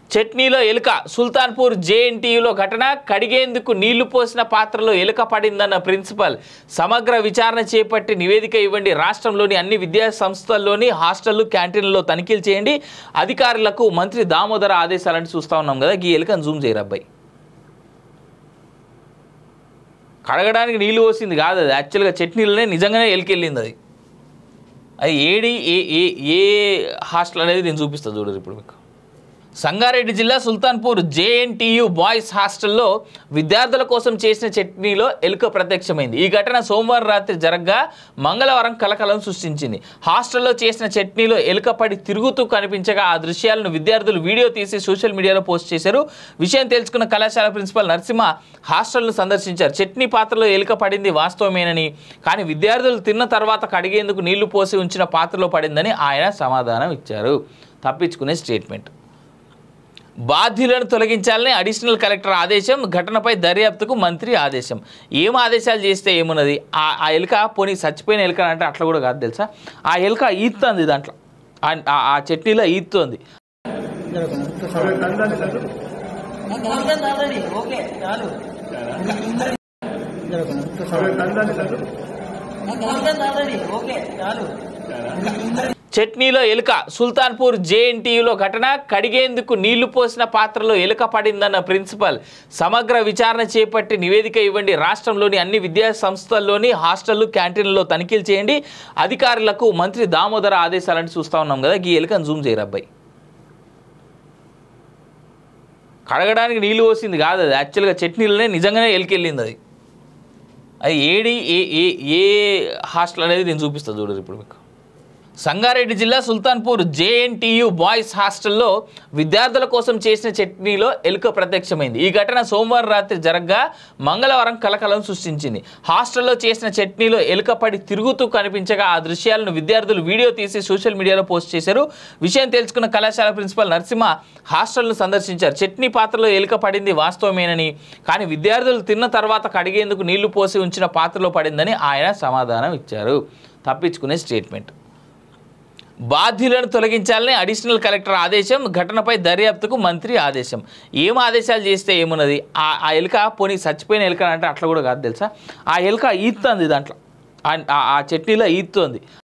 చట్నీలో ఎలుక సుల్తాన్పూర్ జేఎన్టీయులో ఘటన కడిగేందుకు నీళ్లు పోసిన పాత్రలో ఎలుక పడిందన్న ప్రిన్సిపల్ సమగ్ర విచారణ చేపట్టి నివేదిక ఇవ్వండి రాష్ట్రంలోని అన్ని విద్యా సంస్థల్లోని హాస్టళ్లు క్యాంటీన్లలో తనిఖీలు చేయండి అధికారులకు మంత్రి దామోదర ఆదేశాలని చూస్తా ఉన్నాం కదా ఈ ఎలుకను జూమ్ చేయరు అబ్బాయి కడగడానికి నీళ్లు పోసింది కాదు అది యాక్చువల్గా చట్నీలోనే నిజంగానే ఎలికెళ్ళింది అది అది ఏడి ఏ ఏ ఏ హాస్టల్ అనేది నేను చూపిస్తాను చూడరు ఇప్పుడు మీకు సంగారెడ్డి జిల్లా సుల్తాన్పూర్ జేఎన్టీయు బాయ్స్ హాస్టల్లో విద్యార్థుల కోసం చేసిన చట్నీలో ఎలుక ప్రత్యక్షమైంది ఈ ఘటన సోమవారం రాత్రి జరగ్గా మంగళవారం కలకలం సృష్టించింది హాస్టల్లో చేసిన చట్నీలో ఎలుక పడి తిరుగుతూ కనిపించగా ఆ దృశ్యాలను విద్యార్థులు వీడియో తీసి సోషల్ మీడియాలో పోస్ట్ చేశారు విషయం తెలుసుకున్న కళాశాల ప్రిన్సిపల్ నరసింహ హాస్టల్ను సందర్శించారు చట్నీ పాత్రలో ఎలుక పడింది వాస్తవమేనని కానీ విద్యార్థులు తిన్న తర్వాత కడిగేందుకు నీళ్లు పోసి ఉంచిన పాత్రలో పడిందని ఆయన సమాధానం ఇచ్చారు తప్పించుకునే స్టేట్మెంట్ బాధ్యులను తొలగించాలని అడిషనల్ కలెక్టర్ ఆదేశం ఘటనపై దర్యాప్తుకు మంత్రి ఆదేశం ఏం ఆదేశాలు చేస్తే ఏమున్నది ఆ ఆ ఎలుక పోనీ చచ్చిపోయిన ఎలుక అంటే అట్లా కూడా కాదు తెలుసా ఆ ఎలుక ఈత్తుంది దాంట్లో ఆ- ఆ- ఆ చట్నీలో ఈత్తుంది ఓకే చాలు ఓకే చాలు చట్నీలో ఎలుక సుల్తాన్పూర్ జేఎన్టీయులో ఘటన కడిగేందుకు నీళ్లు పోసిన పాత్రలో ఎలుక పడిందన్న ప్రిన్సిపల్ సమగ్ర విచారణ చేపట్టి నివేదిక ఇవ్వండి రాష్ట్రంలోని అన్ని విద్యా సంస్థల్లోని హాస్టళ్లు క్యాంటీన్లలో తనిఖీలు చేయండి అధికారులకు మంత్రి దామోదర ఆదేశాలని చూస్తా ఉన్నాం కదా ఈ ఎలుకను జూమ్ చేయరు అబ్బాయి కడగడానికి నీళ్లు పోసింది కాదు అది యాక్చువల్గా చట్నీలోనే నిజంగానే ఎలికెళ్ళింది అది అది ఏడి ఏ ఏ ఏ హాస్టల్ అనేది నేను చూపిస్తాను చూడరు ఇప్పుడు మీకు సంగారెడ్డి జిల్లా సుల్తాన్పూర్ జేఎన్టీయు బాయ్స్ హాస్టల్లో విద్యార్థుల కోసం చేసిన చట్నీలో ఎలుక ప్రత్యక్షమైంది ఈ ఘటన సోమవారం రాత్రి జరగ్గా మంగళవారం కలకలం సృష్టించింది హాస్టల్లో చేసిన చట్నీలో ఎలుక పడి తిరుగుతూ కనిపించగా ఆ దృశ్యాలను విద్యార్థులు వీడియో తీసి సోషల్ మీడియాలో పోస్ట్ చేశారు విషయం తెలుసుకున్న కళాశాల ప్రిన్సిపల్ నరసింహ హాస్టల్ను సందర్శించారు చట్నీ పాత్రలో ఎలుక పడింది వాస్తవమేనని కానీ విద్యార్థులు తిన్న తర్వాత కడిగేందుకు నీళ్లు పోసి ఉంచిన పాత్రలో పడిందని ఆయన సమాధానం ఇచ్చారు తప్పించుకునే స్టేట్మెంట్ బాధ్యులను తొలగించాలని అడిషనల్ కలెక్టర్ ఆదేశం ఘటనపై దర్యాప్తుకు మంత్రి ఆదేశం ఏం ఆదేశాలు చేస్తే ఏమున్నది ఆ ఆ ఎలుక పోనీ చచ్చిపోయిన ఎలుక అంటే అట్లా కూడా కాదు తెలుసా ఆ ఎలుక ఈత్తుంది దాంట్లో ఆ- ఆ- ఆ చట్నీలో ఈత్తుంది